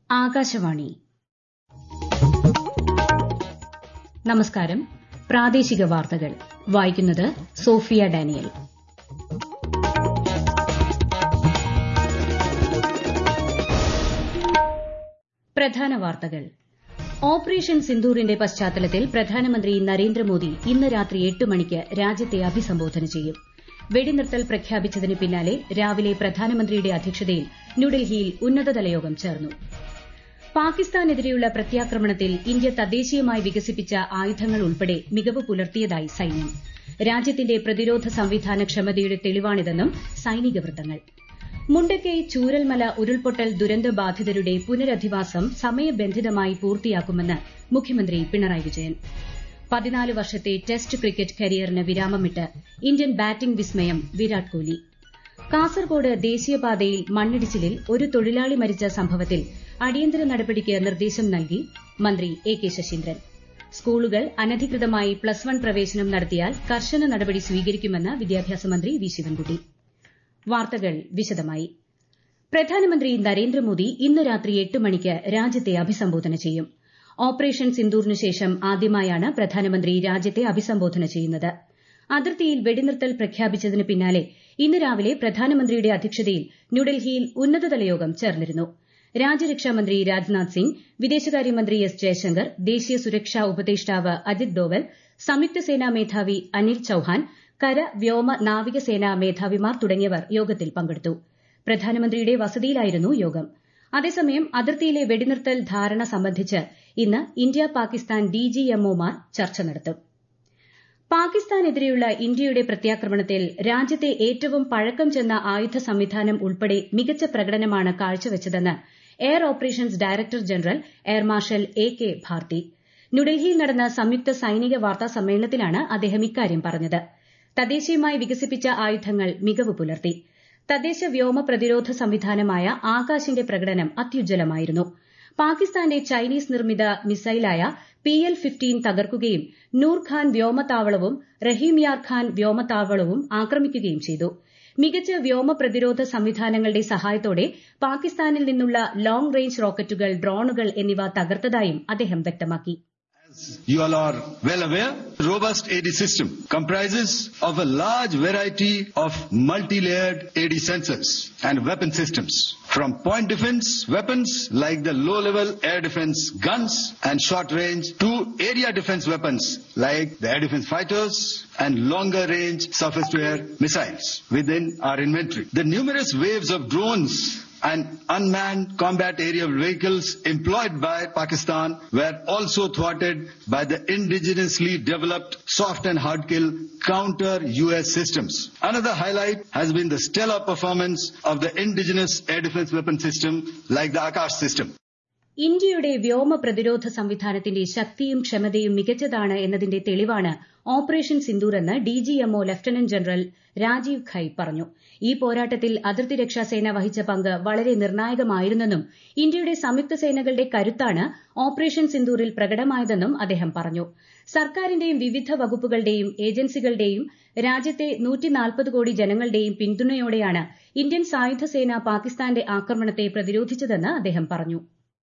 ആകാശവാണി നമസ്കാരം പ്രാദേശിക വാർത്തകൾ വായിക്കുന്നത് സോഫിയ ഡാനിയൽ പ്രധാന വാർത്തകൾ ഓപ്പറേഷൻ സിന്ദൂറിന്റെ പശ്ചാത്തലത്തിൽ പ്രധാനമന്ത്രി നരേന്ദ്രമോദി ഇന്ന് രാത്രി എട്ട് മണിക്ക് രാജ്യത്തെ അഭിസംബോധന ചെയ്യും വെടിനിർത്തൽ പ്രഖ്യാപിച്ചതിന് പിന്നാലെ രാവിലെ പ്രധാനമന്ത്രിയുടെ അധ്യക്ഷതയിൽ ന്യൂഡൽഹിയിൽ ഉന്നതതല യോഗം ചേർന്നു പാകിസ്ഥാനെതിരെയുള്ള പ്രത്യാക്രമണത്തിൽ ഇന്ത്യ തദ്ദേശീയമായി വികസിപ്പിച്ച ആയുധങ്ങൾ ഉൾപ്പെടെ മികവ് പുലർത്തിയതായി സൈന്യം രാജ്യത്തിന്റെ പ്രതിരോധ സംവിധാന ക്ഷമതയുടെ തെളിവാണിതെന്നും സൈനിക വൃത്തങ്ങൾ മുണ്ടക്കൈ ചൂരൽമല ഉരുൾപൊട്ടൽ ദുരന്തബാധിതരുടെ പുനരധിവാസം സമയബന്ധിതമായി പൂർത്തിയാക്കുമെന്ന് മുഖ്യമന്ത്രി പിണറായി വിജയൻ പതിനാല് വർഷത്തെ ടെസ്റ്റ് ക്രിക്കറ്റ് കരിയറിന് വിരാമമിട്ട് ഇന്ത്യൻ ബാറ്റിംഗ് വിസ്മയം വിരാട് കോഹ്ലി കാസർകോട് ദേശീയപാതയിൽ മണ്ണിടിച്ചിലിൽ ഒരു തൊഴിലാളി മരിച്ച സംഭവത്തിൽ അടിയന്തര നടപടിക്ക് നിർദ്ദേശം നൽകി മന്ത്രി എ കെ ശശീന്ദ്രൻ സ്കൂളുകൾ അനധികൃതമായി പ്ലസ് വൺ പ്രവേശനം നടത്തിയാൽ കർശന നടപടി സ്വീകരിക്കുമെന്ന് വിദ്യാഭ്യാസ മന്ത്രി വി ശിവൻകുട്ടി വാർത്തകൾ വിശദമായി പ്രധാനമന്ത്രി നരേന്ദ്രമോദി ഇന്ന് രാത്രി എട്ട് മണിക്ക് രാജ്യത്തെ അഭിസംബോധന ചെയ്യും ഓപ്പറേഷൻ സിന്ദൂറിന് ശേഷം ആദ്യമായാണ് പ്രധാനമന്ത്രി രാജ്യത്തെ അഭിസംബോധന ചെയ്യുന്നത് അതിർത്തിയിൽ വെടിനിർത്തൽ പ്രഖ്യാപിച്ചതിന് പിന്നാലെ ഇന്ന് രാവിലെ പ്രധാനമന്ത്രിയുടെ അധ്യക്ഷതയിൽ ന്യൂഡൽഹിയിൽ ഉന്നതതല യോഗം ചേർന്നിരുന്നു രാജ്യരക്ഷാമന്ത്രി രാജ്നാഥ് സിംഗ് വിദേശകാര്യമന്ത്രി എസ് ജയശങ്കർ ദേശീയ സുരക്ഷാ ഉപദേഷ്ടാവ് അജിത് ഡോവൽ സംയുക്ത സേനാ മേധാവി അനിൽ ചൌഹാൻ കര വ്യോമ നാവികസേനാ മേധാവിമാർ തുടങ്ങിയവർ യോഗത്തിൽ പങ്കെടുത്തു പ്രധാനമന്ത്രിയുടെ വസതിയിലായിരുന്നു യോഗം അതേസമയം അതിർത്തിയിലെ വെടിനിർത്തൽ ധാരണ സംബന്ധിച്ച് ഇന്ന് ഇന്ത്യ പാകിസ്ഥാൻ ഡിജിഎംഒമാർ ചർച്ച നടത്തും പാകിസ്ഥാനെതിരെയുള്ള ഇന്ത്യയുടെ പ്രത്യാക്രമണത്തിൽ രാജ്യത്തെ ഏറ്റവും പഴക്കം ചെന്ന ആയുധ സംവിധാനം ഉൾപ്പെടെ മികച്ച പ്രകടനമാണ് കാഴ്ചവച്ചതെന്ന് air operations director general air marshal A K Bharti ന്യൂഡൽഹിയിൽ നടന്ന സംയുക്ത സൈനിക വാർത്താ സമ്മേളനത്തിലാണ് അദ്ദേഹം ഇക്കാര്യം പറഞ്ഞത് തദ്ദേശീയമായി വികസിപ്പിച്ച ആയുധങ്ങൾ മികവ് പുലർത്തി തദ്ദേശ വ്യോമ പ്രതിരോധ സംവിധാനമായ ആകാശിന്റെ പ്രകടനം അത്യുജ്വലമായിരുന്നു പാകിസ്ഥാന്റെ ചൈനീസ് നിർമ്മിത മിസൈലായ പി എൽ ഫിഫ്റ്റീൻ തകർക്കുകയും നൂർഖാൻ വ്യോമതാവളവും റഹീംയാർ ഖാൻ വ്യോമതാവളവും ആക്രമിക്കുകയും ചെയ്തു മികച്ച വ്യോമ പ്രതിരോധ സംവിധാനങ്ങളുടെ സഹായത്തോടെ പാകിസ്ഥാനിൽ നിന്നുള്ള ലോങ് റേഞ്ച് റോക്കറ്റുകൾ ഡ്രോണുകൾ എന്നിവ തകർത്തതായും അദ്ദേഹം വ്യക്തമാക്കി You all are well aware, robust AD system comprises of a large variety of multi-layered AD sensors and weapon systems. From point defense weapons like the low-level air defense guns and short-range to area defense weapons like the air defense fighters and longer-range surface-to-air missiles within our inventory. The numerous waves of drones and unmanned combat aerial vehicles employed by Pakistan were also thwarted by the indigenously developed soft and hard kill counter US systems. Another highlight has been the stellar performance of the indigenous air defense weapon system like the Akash system. ഇന്ത്യയുടെ വ്യോമ പ്രതിരോധ സംവിധാനത്തിന്റെ ശക്തിയും ക്ഷമതയും മികച്ചതാണ് എന്നതിന്റെ തെളിവാണ് operation Sindoor എന്ന് DGMO lieutenant general Rajiv Ghai പറഞ്ഞു ഈ പോരാട്ടത്തിൽ അതിർത്തി രക്ഷാസേന വഹിച്ച പങ്ക് വളരെ നിർണായകമായിരുന്നെന്നും ഇന്ത്യയുടെ സംയുക്ത സേനകളുടെ കരുത്താണ് ഓപ്പറേഷൻ സിന്ദൂറിൽ പ്രകടമായതെന്നും അദ്ദേഹം പറഞ്ഞു സർക്കാരിന്റെയും വിവിധ വകുപ്പുകളുടെയും ഏജൻസികളുടെയും രാജ്യത്തെ കോടി ജനങ്ങളുടെയും പിന്തുണയോടെയാണ് ഇന്ത്യൻ സായുധ സേന പാകിസ്ഥാന്റെ ആക്രമണത്തെ പ്രതിരോധിച്ചതെന്ന് അദ്ദേഹം പറഞ്ഞു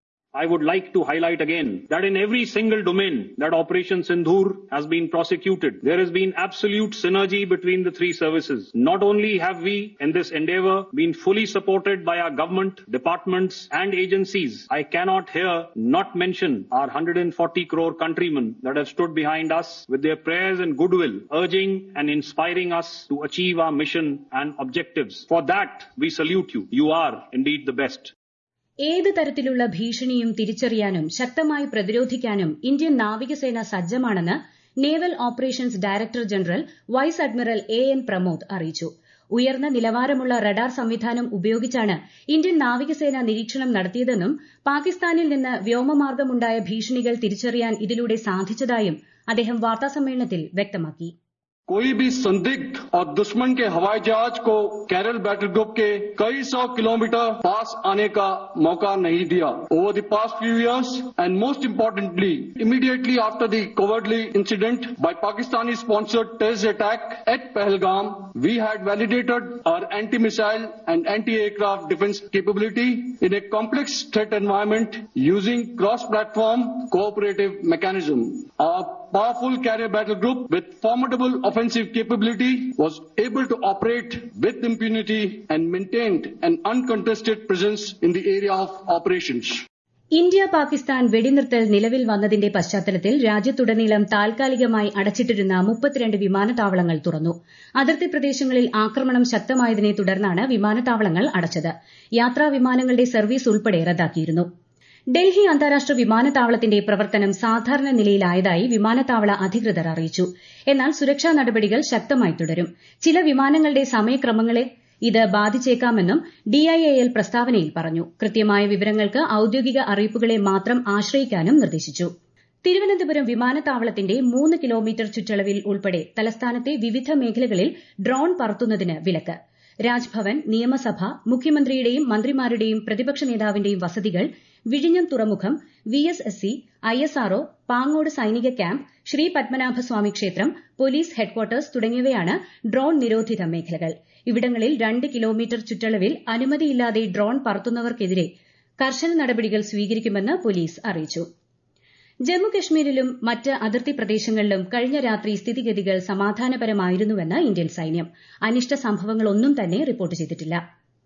I would like to highlight again that in every single domain that Operation Sindhur has been prosecuted, there has been absolute synergy between the three services. Not only have we, in this endeavor, been fully supported by our government, departments and agencies, I cannot here not mention our 140 crore countrymen that have stood behind us with their prayers and goodwill, urging and inspiring us to achieve our mission and objectives. For that, we salute you. You are indeed the best. ഏത് തരത്തിലുള്ള ഭീഷണിയും തിരിച്ചറിയാനും ശക്തമായി പ്രതിരോധിക്കാനും Indian നാവികസേന സജ്ജമാണെന്ന് naval operations director general vice admiral A N Pramod അറിയിച്ചു ഉയർന്ന നിലവാരമുള്ള റഡാർ സംവിധാനം ഉപയോഗിച്ചാണ് ഇന്ത്യൻ നാവികസേന നിരീക്ഷണം നടത്തിയതെന്നും പാകിസ്ഥാനിൽ നിന്ന് വ്യോമമാർഗമുണ്ടായ ഭീഷണികൾ തിരിച്ചറിയാൻ ഇതിലൂടെ സാധിച്ചതായും അദ്ദേഹം വാർത്താസമ്മേളനത്തിൽ വ്യക്തമാക്കി कोई भी संदिग्ध और दुश्मन के हवाई जहाज को कैरल बैटल ग्रुप के कई सौ किलोमीटर पास आने का मौका नहीं दिया over the past few years and most importantly immediately after the cowardly incident by Pakistani sponsored terrorist attack at Pahalgam, we had validated our anti-missile and anti-aircraft defense capability in a complex threat environment using cross-platform cooperative mechanism. Our powerful carrier battle group with formidable offensive capability was able to operate with impunity and maintained an uncontested presence in the area of operations. India Pakistan വെടിനിർത്തൽ നിലവിൽ വന്നതിന്റെ പശ്ചാത്തലത്തിൽ രാജ്യത്തുടനീളം താൽക്കാലികമായി അടച്ചിട്ടിരുന്ന മുപ്പത്തിരണ്ട് വിമാനത്താവളങ്ങൾ തുറന്നു അതിർത്തി പ്രദേശങ്ങളിൽ ആക്രമണം ശക്തമായതിനെ തുടർന്നാണ് വിമാനത്താവളങ്ങൾ അടച്ചത് യാത്രാ വിമാനങ്ങളുടെ സർവീസ് ഉൾപ്പെടെ റദ്ദാക്കിയിരുന്നു ഡൽഹി അന്താരാഷ്ട്ര വിമാനത്താവളത്തിന്റെ പ്രവർത്തനം സാധാരണ നിലയിലായതായി വിമാനത്താവള അധികൃതർ അറിയിച്ചു എന്നാൽ സുരക്ഷാ നടപടികൾ ശക്തമായി തുടരും ചില വിമാനങ്ങളുടെ സമയക്രമങ്ങളെ ഇത് ബാധിച്ചേക്കാമെന്നും ഡിഐഎഎൽ പ്രസ്താവനയിൽ പറഞ്ഞു കൃത്യമായ വിവരങ്ങൾക്ക് ഔദ്യോഗിക അറിയിപ്പുകളെ മാത്രം ആശ്രയിക്കാനും നിർദ്ദേശിച്ചു തിരുവനന്തപുരം വിമാനത്താവളത്തിന്റെ മൂന്ന് കിലോമീറ്റർ ചുറ്റളവിൽ ഉൾപ്പെടെ തലസ്ഥാനത്തെ വിവിധ മേഖലകളിൽ ഡ്രോൺ പറത്തുന്നതിന് വിലക്ക് രാജ്ഭവൻ നിയമസഭ മുഖ്യമന്ത്രിയുടെയും മന്ത്രിമാരുടെയും പ്രതിപക്ഷ നേതാവിന്റെയും വസതികൾ വിഴിഞ്ഞം തുറമുഖം V S S C I S R O Pangode സൈനിക ക്യാമ്പ് ശ്രീ പത്മനാഭസ്വാമി ക്ഷേത്രം പോലീസ് ഹെഡ്ക്വാർട്ടേഴ്സ് തുടങ്ങിയവയാണ് ഡ്രോൺ നിരോധിത മേഖലകൾ ഇവിടങ്ങളിൽ രണ്ട് കിലോമീറ്റർ ചുറ്റളവിൽ അനുമതിയില്ലാതെ ഡ്രോൺ പറത്തുന്നവർക്കെതിരെ കർശന നടപടികൾ സ്വീകരിക്കുമെന്ന് പോലീസ് അറിയിച്ചു ജമ്മുകശ്മീരിലും മറ്റ് അതിർത്തി പ്രദേശങ്ങളിലും കഴിഞ്ഞ രാത്രി സ്ഥിതിഗതികൾ സമാധാനപരമായിരുന്നുവെന്ന് ഇന്ത്യൻ സൈന്യം അനിഷ്ട സംഭവങ്ങളൊന്നും തന്നെ റിപ്പോർട്ട് ചെയ്തിട്ടില്ല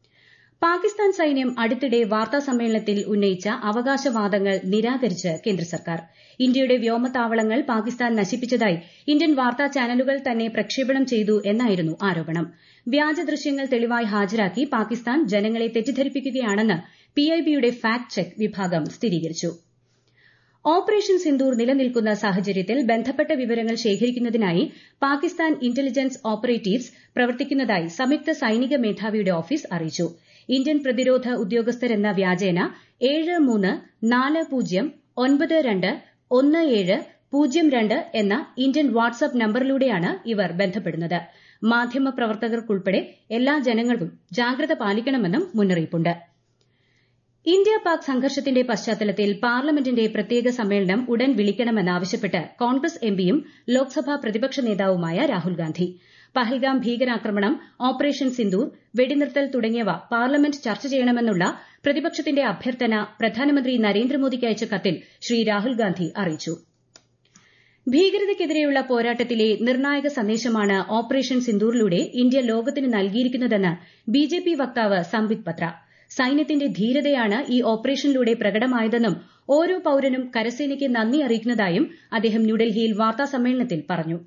പാകിസ്ഥാൻ സൈന്യം അടുത്തിടെ വാർത്താസമ്മേളനത്തിൽ ഉന്നയിച്ച അവകാശവാദങ്ങൾ നിരാകരിച്ച് കേന്ദ്ര സർക്കാർ ഇന്ത്യയുടെ വ്യോമതാവളങ്ങൾ പാകിസ്ഥാൻ നശിപ്പിച്ചതായി ഇന്ത്യൻ വാർത്താ ചാനലുകൾ തന്നെ പ്രക്ഷേപണം ചെയ്തു എന്നായിരുന്നു ആരോപണം വ്യാജ ദൃശ്യങ്ങൾ തെളിവായി ഹാജരാക്കി പാകിസ്ഥാൻ ജനങ്ങളെ തെറ്റിദ്ധരിപ്പിക്കുകയാണെന്ന് പിഐബിയുടെ ഫാക്ട് ചെക്ക് വിഭാഗം സ്ഥിരീകരിച്ചു ഓപ്പറേഷൻ സിന്ദൂർ നിലനിൽക്കുന്ന സാഹചര്യത്തിൽ ബന്ധപ്പെട്ട വിവരങ്ങൾ ശേഖരിക്കുന്നതിനായി പാകിസ്ഥാൻ ഇന്റലിജൻസ് ഓപ്പറേറ്റീവ്സ് പ്രവർത്തിക്കുന്നതായി സംയുക്ത സൈനിക മേധാവിയുടെ ഓഫീസ് അറിയിച്ചു ഇന്ത്യൻ പ്രതിരോധ ഉദ്യോഗസ്ഥരെന്ന വ്യാജേന ഏഴ് മൂന്ന് നാല് പൂജ്യം ഒൻപത് രണ്ട് ഒന്ന് ഏഴ് പൂജ്യം രണ്ട് എന്ന ഇന്ത്യൻ വാട്സ്ആപ്പ് നമ്പറിലൂടെയാണ് ഇവർ ബന്ധപ്പെടുന്നത് മാധ്യമപ്രവർത്തകർക്കുൾപ്പെടെ എല്ലാ ജനങ്ങൾക്കും ജാഗ്രത പാലിക്കണമെന്നും മുന്നറിയിപ്പുണ്ട് ഇന്ത്യ പാക് സംഘർഷത്തിന്റെ പശ്ചാത്തലത്തിൽ പാർലമെന്റിന്റെ പ്രത്യേക സമ്മേളനം ഉടൻ വിളിക്കണമെന്നാവശ്യപ്പെട്ട് കോൺഗ്രസ് എംപിയും ലോക്സഭാ പ്രതിപക്ഷ നേതാവുമായ രാഹുൽ ഗാന്ധി പഹൽഗാം ഭീകരാക്രമണം ഓപ്പറേഷൻ സിന്ദൂർ വെടിനിർത്തൽ തുടങ്ങിയവ പാർലമെന്റ് ചർച്ച ചെയ്യണമെന്നുള്ള പ്രതിപക്ഷത്തിന്റെ അഭ്യർത്ഥന പ്രധാനമന്ത്രി നരേന്ദ്രമോദിക്ക് അയച്ച കത്തിൽ ശ്രീ രാഹുൽ ഗാന്ധി അറിയിച്ചു ഭീകരതയ്ക്കെതിരെയുള്ള പോരാട്ടത്തിലെ നിർണായക സന്ദേശമാണ് ഓപ്പറേഷൻ സിന്ദൂറിലൂടെ ഇന്ത്യ ലോകത്തിന് നൽകിയിരിക്കുന്നതെന്ന് ബിജെപി വക്താവ് സംബിത് പത്ര സൈന്യത്തിന്റെ ധീരതയാണ് ഈ ഓപ്പറേഷനിലൂടെ പ്രകടമായതെന്നും ഓരോ പൌരനും കരസേനയ്ക്ക് നന്ദി അറിയിക്കുന്നതായും അദ്ദേഹം ന്യൂഡൽഹിയിൽ വാർത്താസമ്മേളനത്തിൽ പറഞ്ഞു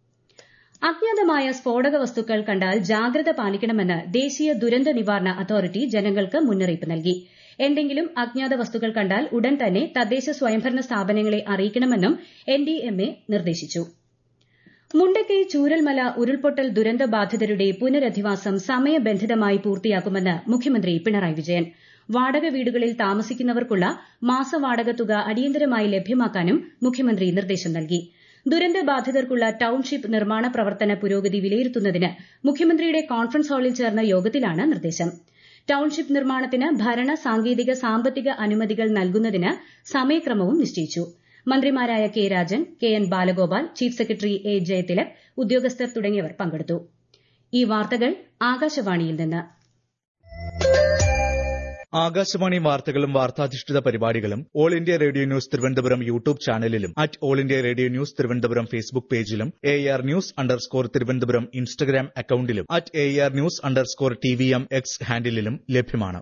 അജ്ഞാതമായ സ്ഫോടക വസ്തുക്കൾ കണ്ടാൽ ജാഗ്രത പാലിക്കണമെന്ന് ദേശീയ ദുരന്ത നിവാരണ അതോറിറ്റി ജനങ്ങൾക്ക് മുന്നറിയിപ്പ് നൽകി എന്തെങ്കിലും അജ്ഞാത വസ്തുക്കൾ കണ്ടാൽ ഉടൻ തന്നെ തദ്ദേശ സ്വയംഭരണ സ്ഥാപനങ്ങളെ അറിയിക്കണമെന്നും എൻഡിഎംഎ നിർദ്ദേശിച്ചു മുണ്ടക്കൈ ചൂരൽമല ഉരുൾപൊട്ടൽ ദുരന്ത ബാധിതരുടെ പുനരധിവാസം സമയബന്ധിതമായി പൂർത്തിയാക്കുമെന്ന് മുഖ്യമന്ത്രി പിണറായി വിജയൻ വാടക വീടുകളിൽ താമസിക്കുന്നവർക്കുള്ള മാസവാടക തുക അടിയന്തരമായി ലഭ്യമാക്കാനും മുഖ്യമന്ത്രി നിർദ്ദേശം നൽകി ദുരന്ത ബാധിതർക്കുള്ള ടൌൺഷിപ്പ് നിർമ്മാണ പ്രവർത്തന പുരോഗതി വിലയിരുത്തുന്നതിന് മുഖ്യമന്ത്രിയുടെ കോൺഫറൻസ് ഹാളിൽ ചേർന്ന യോഗത്തിലാണ് നിർദ്ദേശം ടൌൺഷിപ്പ് നിർമ്മാണത്തിന് ഭരണ സാങ്കേതിക സാമ്പത്തിക അനുമതികൾ നൽകുന്നതിന് സമയക്രമവും നിശ്ചയിച്ചു മന്ത്രിമാരായ K Rajan K N Balagopal chief secretary A Jayathilak ഉദ്യോഗസ്ഥർ തുടങ്ങിയവർ പങ്കെടുത്തു ഈ വാർത്തകൾ ആകാശവാണിയിൽ നിന്ന് ആകാശവാണി വാർത്തകളും വാർത്താധിഷ്ഠിത പരിപാടികളും all India radio news Thiruvananthapuram YouTube ചാനലിലും at all India radio news Thiruvananthapuram Facebook പേജിലും A R news underscore Thiruvananthapuram Instagram അക്കൌണ്ടിലും at A R news underscore T V M X ഹാൻഡിലും ലഭ്യമാണ്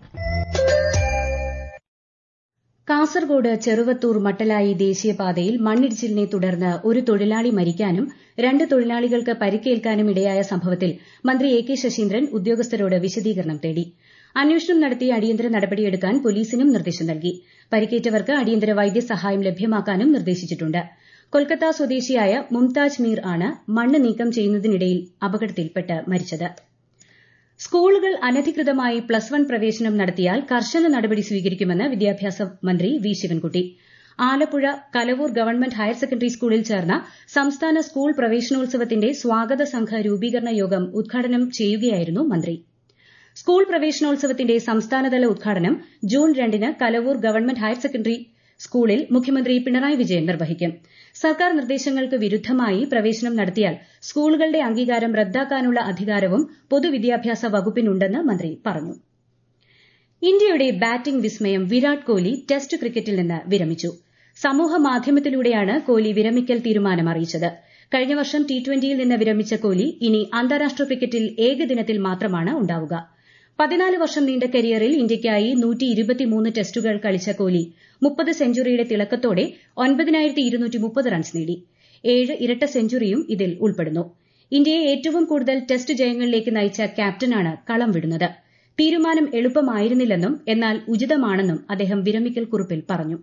കാസർഗോഡ് ചെറുവത്തൂർ മട്ടലായി ദേശീയപാതയിൽ മണ്ണിടിച്ചിലിനെ തുടർന്ന് ഒരു തൊഴിലാളി മരിക്കാനും രണ്ട് തൊഴിലാളികൾക്ക് പരിക്കേൽക്കാനും ഇടയായ സംഭവത്തിൽ മന്ത്രി എ കെ ശശീന്ദ്രൻ ഉദ്യോഗസ്ഥരോട് വിശദീകരണം തേടി അന്വേഷണം നടത്തി അടിയന്തര നടപടിയെടുക്കാൻ പോലീസിനും നിർദ്ദേശം നൽകി പരിക്കേറ്റവർക്ക് അടിയന്തര വൈദ്യസഹായം ലഭ്യമാക്കാനും നിർദ്ദേശിച്ചിട്ടുണ്ട് കൊൽക്കത്ത സ്വദേശിയായ മുംതാജ് മീർ ആണ് മണ്ണ് നീക്കം ചെയ്യുന്നതിനിടയിൽ അപകടത്തിൽപ്പെട്ട് മരിച്ചത് സ്കൂളുകൾ അനധികൃതമായി പ്ലസ് വൺ പ്രവേശനം നടത്തിയാൽ കർശന നടപടി സ്വീകരിക്കുമെന്ന് വിദ്യാഭ്യാസ മന്ത്രി V Sivankutty Alappuzha Kalavoor government higher secondary സ്കൂളിൽ ചേർന്ന സംസ്ഥാന സ്കൂൾ പ്രവേശനോത്സവത്തിന്റെ സ്വാഗത സംഘ രൂപീകരണ യോഗം ഉദ്ഘാടനം ചെയ്യുകയായിരുന്നു മന്ത്രി സ്കൂൾ പ്രവേശനോത്സവത്തിന്റെ സംസ്ഥാനതല ഉദ്ഘാടനം ജൂൺ രണ്ടിന് കലവൂർ ഗവൺമെന്റ് ഹയർ സെക്കൻഡറി സ്കൂളിൽ മുഖ്യമന്ത്രി പിണറായി വിജയൻ നിർവഹിക്കും സർക്കാർ നിർദ്ദേശങ്ങൾക്ക് വിരുദ്ധമായി പ്രവേശനം നടത്തിയാൽ സ്കൂളുകളുടെ അംഗീകാരം റദ്ദാക്കാനുള്ള അധികാരവും പൊതുവിദ്യാഭ്യാസ വകുപ്പിനുണ്ടെന്ന് മന്ത്രി പറഞ്ഞു ഇന്ത്യയുടെ ബാറ്റിംഗ് വിസ്മയം വിരാട് കോഹ്ലി ടെസ്റ്റ് ക്രിക്കറ്റിൽ നിന്ന് വിരമിച്ചു സമൂഹ മാധ്യമത്തിലൂടെയാണ് കോഹ്ലി വിരമിക്കൽ തീരുമാനം അറിയിച്ചത് കഴിഞ്ഞ വർഷം ടി ട്വന്റിയിൽ നിന്ന് വിരമിച്ച കോഹ്ലി ഇനി അന്താരാഷ്ട്ര ക്രിക്കറ്റിൽ ഏകദിനത്തിൽ മാത്രമാണ് ഉണ്ടാവുക പതിനാല് വർഷം നീണ്ട കരിയറിൽ ഇന്ത്യയ്ക്കായി നൂറ്റി ഇരുപത്തിമൂന്ന് ടെസ്റ്റുകൾ കളിച്ച കോഹ്ലി മുപ്പത് സെഞ്ചുറിയുടെ തിളക്കത്തോടെ ഒൻപതിനായിരത്തി ഇരുന്നൂറ്റി മുപ്പത് റൺസ് നേടി ഏഴ് ഇരട്ട സെഞ്ചുറിയും ഇതിൽ ഉൾപ്പെടുന്നു ഇന്ത്യയെ ഏറ്റവും കൂടുതൽ ടെസ്റ്റ് ജയങ്ങളിലേക്ക് നയിച്ച ക്യാപ്റ്റനാണ് കളം വിടുന്നത് തീരുമാനം എളുപ്പമായിരുന്നില്ലെന്നും എന്നാൽ ഉചിതമാണെന്നും അദ്ദേഹം വിരമിക്കൽ കുറിപ്പിൽ പറഞ്ഞു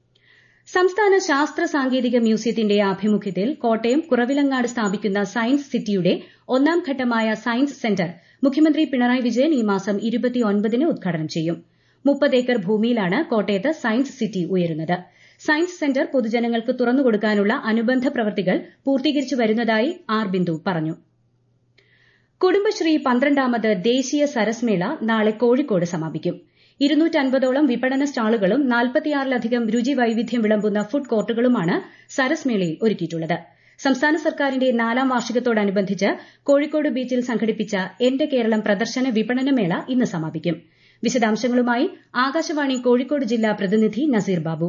സംസ്ഥാന ശാസ്ത്ര സാങ്കേതിക മ്യൂസിയത്തിന്റെ ആഭിമുഖ്യത്തിൽ കോട്ടയം കുറവിലങ്ങാട് സ്ഥാപിക്കുന്ന സയൻസ് സിറ്റിയുടെ ഒന്നാം ഘട്ടമായ സയൻസ് സെന്റർ മുഖ്യമന്ത്രി പിണറായി വിജയൻ ഈ മാസം ഇരുപത്തിയൊൻപതിന് ഉദ്ഘാടനം ചെയ്യും മുപ്പത് ഏക്കർ ഭൂമിയിലാണ് കോട്ടയത്ത് സയൻസ് സിറ്റി ഉയരുന്നത് സയൻസ് സെന്റർ പൊതുജനങ്ങൾക്ക് തുറന്നുകൊടുക്കാനുള്ള അനുബന്ധ പ്രവൃത്തികൾ പൂർത്തീകരിച്ചു വരുന്നതായി ആർ ബിന്ദു പറഞ്ഞു കുടുംബശ്രീ പന്ത്രണ്ടാമത് ദേശീയ സരസ് മേള നാളെ കോഴിക്കോട് സമാപിക്കും ഇരുന്നൂറ്റൻപതോളം വിപണന സ്റ്റാളുകളും നാൽപ്പത്തിയാറിലധികം രുചി വൈവിധ്യം വിളമ്പുന്ന ഫുഡ് കോർട്ടുകളുമാണ് സരസ് മേളയിൽ ഒരുക്കിയിട്ടുള്ളത് സംസ്ഥാന സർക്കാരിന്റെ നാലാം വാർഷികത്തോടനുബന്ധിച്ച് കോഴിക്കോട് ബീച്ചിൽ സംഘടിപ്പിച്ച എന്റെ കേരളം പ്രദർശന വിപണന മേള ഇന്ന് സമാപിക്കും വിശദാംശങ്ങളുമായി ആകാശവാണി കോഴിക്കോട് ജില്ലാ പ്രതിനിധി നസീർ ബാബു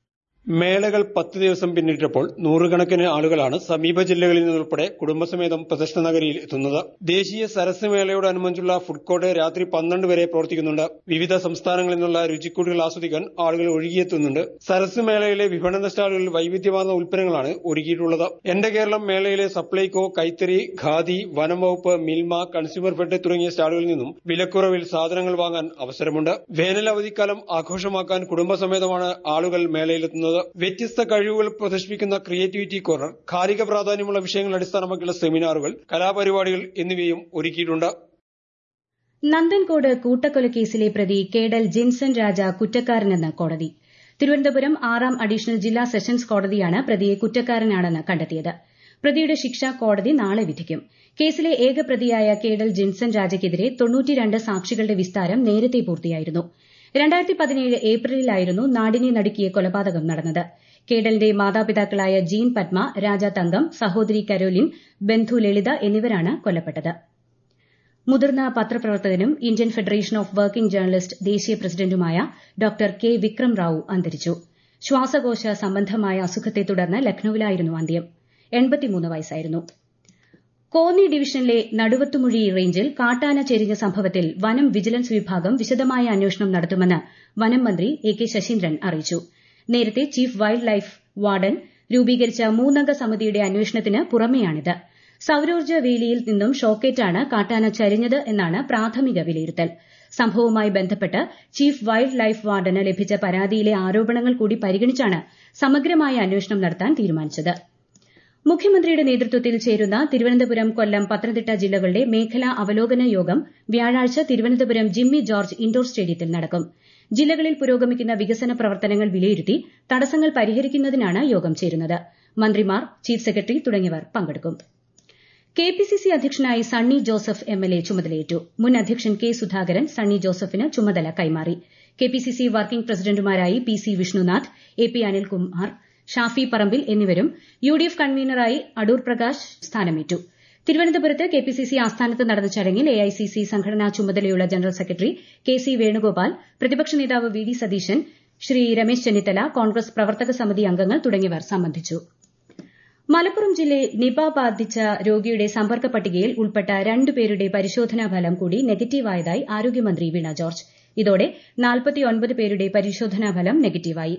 മേളകൾ പത്ത് ദിവസം പിന്നിട്ടപ്പോൾ നൂറുകണക്കിന് ആളുകളാണ് സമീപ ജില്ലകളിൽ നിന്നുൾപ്പെടെ കുടുംബസമേതം പ്രദർശന നഗരിയിൽ എത്തുന്നത് ദേശീയ സരസ് മേളയോടനുബന്ധിച്ചുള്ള ഫുഡ് കോർട്ട് രാത്രി പന്ത്രണ്ട് വരെ പ്രവർത്തിക്കുന്നുണ്ട് വിവിധ സംസ്ഥാനങ്ങളിൽ നിന്നുള്ള രുചിക്കൂടുകൾ ആസ്വദിക്കാൻ ആളുകൾ ഒഴുകിയെത്തുന്നുണ്ട് സരസ് മേളയിലെ വിപണന സ്റ്റാളുകളിൽ വൈവിധ്യമാർന്ന ഉൽപ്പന്നങ്ങളാണ് ഒരുക്കിയിട്ടുള്ളത് എന്റെ കേരളം മേളയിലെ സപ്ലൈകോ കൈത്തറി ഖാദി വനം വകുപ്പ് മിൽമ കൺസ്യൂമർ ഫെഡ് തുടങ്ങിയ സ്റ്റാളുകളിൽ നിന്നും വിലക്കുറവിൽ സാധനങ്ങൾ വാങ്ങാൻ അവസരമുണ്ട് വേനൽ അവധിക്കാലം ആഘോഷമാക്കാൻ കുടുംബസമേതമാണ് ആളുകൾ മേളയിലെത്തുന്നത് വ്യത്യസ്ത കഴിവുകൾ പ്രദർശിപ്പിക്കുന്ന ക്രിയേറ്റിവിറ്റി കോർണർ കാലിക പ്രാധാന്യമുള്ള വിഷയങ്ങൾ അടിസ്ഥാനമാക്കിയുള്ള സെമിനാറുകൾ കലാപരിപാടികൾ എന്നിവയും ഒരുക്കിയിട്ടുണ്ട് നന്ദൻകോട് കൂട്ടക്കൊലക്കേസിലെ പ്രതി കേഡൽ ജിൻസൺ രാജ കുറ്റക്കാരനെന്ന് കോടതി തിരുവനന്തപുരം ആറാം അഡീഷണൽ ജില്ലാ സെഷൻസ് കോടതിയാണ് പ്രതിയെ കുറ്റക്കാരനാണെന്ന് കണ്ടെത്തിയത് പ്രതിയുടെ ശിക്ഷ കോടതി നാളെ വിധിക്കും കേസിലെ ഏക പ്രതിയായ കേഡൽ ജിൻസൺ രാജയ്ക്കെതിരെ തൊണ്ണൂറ്റിരണ്ട് സാക്ഷികളുടെ വിസ്താരം നേരത്തെ പൂർത്തിയായിരുന്നു രണ്ടായിരത്തി പതിനേഴ് ഏപ്രിലിലായിരുന്നു നാടിനെ നടുക്കിയ കൊലപാതകം നടന്നത് കേഡലിന്റെ മാതാപിതാക്കളായ ജീൻ പത്മ രാജ തങ്കം സഹോദരി കരോലിൻ ബന്ധു ലളിത എന്നിവരാണ് കൊല്ലപ്പെട്ടത് മുതിർന്ന പത്രപ്രവർത്തകനും Indian federation of working journalist ദേശീയ പ്രസിഡന്റുമായ ഡോക്ടർ കെ വിക്രം റാവു അന്തരിച്ചു ശ്വാസകോശ സംബന്ധമായ അസുഖത്തെ തുടർന്ന് ലക്നൌവിലായിരുന്നു അന്ത്യം എൺപത്തിമൂന്ന് വയസ്സായിരുന്നു കോന്നി ഡിവിഷനിലെ നടുവത്തുമുഴി റേഞ്ചിൽ കാട്ടാന ചെരിഞ്ഞ സംഭവത്തിൽ വനം വിജിലൻസ് വിഭാഗം വിശദമായ അന്വേഷണം നടത്തുമെന്ന് വനം മന്ത്രി എ കെ ശശീന്ദ്രൻ അറിയിച്ചു നേരത്തെ ചീഫ് വൈൽഡ് ലൈഫ് വാർഡൻ രൂപീകരിച്ച മൂന്നംഗ സമിതിയുടെ അന്വേഷണത്തിന് പുറമെയാണിത് സൌരോർജ്ജ വേലിയിൽ നിന്നും ഷോക്കേറ്റാണ് കാട്ടാന ചരിഞ്ഞത് എന്നാണ് പ്രാഥമിക വിലയിരുത്തൽ സംഭവവുമായി ബന്ധപ്പെട്ട് ചീഫ് വൈൽഡ് ലൈഫ് വാർഡന് ലഭിച്ച പരാതിയിലെ ആരോപണങ്ങൾ കൂടി പരിഗണിച്ചാണ് സമഗ്രമായ അന്വേഷണം നടത്താൻ തീരുമാനിച്ചത് മുഖ്യമന്ത്രിയുടെ നേതൃത്വത്തിൽ ചേരുന്ന തിരുവനന്തപുരം കൊല്ലം പത്തനംതിട്ട ജില്ലകളുടെ മേഖലാ അവലോകന യോഗം വ്യാഴാഴ്ച തിരുവനന്തപുരം ജിമ്മി ജോർജ് ഇൻഡോർ സ്റ്റേഡിയത്തിൽ നടക്കും ജില്ലകളിൽ പുരോഗമിക്കുന്ന വികസന പ്രവർത്തനങ്ങൾ വിലയിരുത്തി തടസ്സങ്ങൾ പരിഹരിക്കുന്നതിനാണ് യോഗം ചേരുന്നത് മന്ത്രിമാർ ചീഫ് സെക്രട്ടറി തുടങ്ങിയവർ പങ്കെടുക്കും കെപിസിസി അധ്യക്ഷനായി സണ്ണി ജോസഫ് എംഎൽഎ ചുമതലയേറ്റു മുൻ അധ്യക്ഷൻ കെ സുധാകരൻ സണ്ണി ജോസഫിന് ചുമതല കൈമാറി കെപിസിസി വർക്കിംഗ് പ്രസിഡന്റുമാരായി P C Vishnunath A P Anilkumar Shafi Parambil എന്നിവരും യുഡിഎഫ് കൺവീനറായി അടൂർ പ്രകാശ് സ്ഥാനമേറ്റു തിരുവനന്തപുരത്ത് കെപിസിസി ആസ്ഥാനത്ത് നടന്ന ചടങ്ങിൽ എഐസിസി സംഘടനാ ചുമതലയുള്ള general secretary K C Venugopal പ്രതിപക്ഷ നേതാവ് വി ഡി സതീശൻ ശ്രീ രമേശ് ചെന്നിത്തല കോൺഗ്രസ് പ്രവർത്തക സമിതി അംഗങ്ങൾ തുടങ്ങിയവർ സംബന്ധിച്ചു മലപ്പുറം ജില്ലയിൽ നിപ ബാധിച്ച രോഗിയുടെ സമ്പർക്ക പട്ടികയിൽ ഉൾപ്പെട്ട രണ്ടുപേരുടെ പരിശോധനാ ഫലം കൂടി നെഗറ്റീവായതായി ആരോഗ്യമന്ത്രി വീണ ജോർജ് ഇതോടെ പേരുടെ പരിശോധനാ ഫലം നെഗറ്റീവായി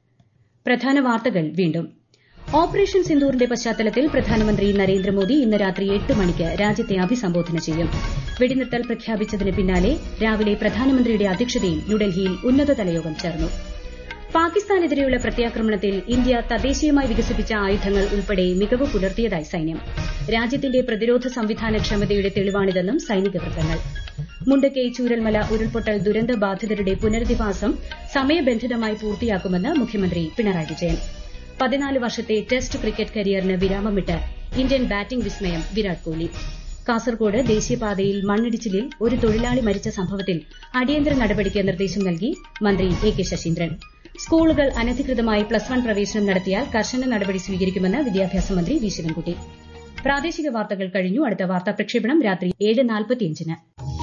പ്രധാന വാർത്തകൾ വീണ്ടും ഓപ്പറേഷൻ സിന്ദൂറിന്റെ പശ്ചാത്തലത്തിൽ പ്രധാനമന്ത്രി നരേന്ദ്രമോദി ഇന്ന് രാത്രി എട്ട് മണിക്ക് രാജ്യത്തെ അഭിസംബോധന ചെയ്യും വെടിനിർത്തൽ പ്രഖ്യാപിച്ചതിന് പിന്നാലെ രാവിലെ പ്രധാനമന്ത്രിയുടെ അധ്യക്ഷതയിൽ ന്യൂഡൽഹിയിൽ ഉന്നതതല യോഗം ചേർന്നു പാകിസ്ഥാനെതിരെയുള്ള പ്രത്യാക്രമണത്തിൽ ഇന്ത്യ തദ്ദേശീയമായി വികസിപ്പിച്ച ആയുധങ്ങൾ ഉൾപ്പെടെ മികവ് പുലർത്തിയതായി സൈന്യം രാജ്യത്തിന്റെ പ്രതിരോധ സംവിധാന ക്ഷമതയുടെ തെളിവാണിതെന്നും സൈനിക വൃത്തങ്ങൾ മുണ്ടക്കൈ ചൂരൽമല ഉരുൾപൊട്ടൽ ദുരന്ത ബാധിതരുടെ പുനരധിവാസം സമയബന്ധിതമായി പൂർത്തിയാക്കുമെന്ന് മുഖ്യമന്ത്രി പിണറായി വിജയൻ പതിനാല് വർഷത്തെ ടെസ്റ്റ് ക്രിക്കറ്റ് കരിയറിന് വിരാമമിട്ട് ഇന്ത്യൻ ബാറ്റിംഗ് വിസ്മയം വിരാട് കോഹ്ലി കാസർകോട് ദേശീയപാതയിൽ മണ്ണിടിച്ചിലിൽ ഒരു തൊഴിലാളി മരിച്ച സംഭവത്തിൽ അടിയന്തര നടപടിക്ക് നിർദ്ദേശം നൽകി മന്ത്രി എ കെ ശശീന്ദ്രൻ സ്കൂളുകൾ അനധികൃതമായി പ്ലസ് വൺ പ്രവേശനം നടത്തിയാൽ കർശന നടപടി സ്വീകരിക്കുമെന്ന് വിദ്യാഭ്യാസ മന്ത്രി വി ശിവൻകുട്ടി പ്രാദേശിക വാർത്തകൾ കഴിഞ്ഞു അടുത്ത വാർത്താ പ്രക്ഷേപണം രാത്രി ഏഴ് നാൽപ്പത്തിയഞ്ചിന്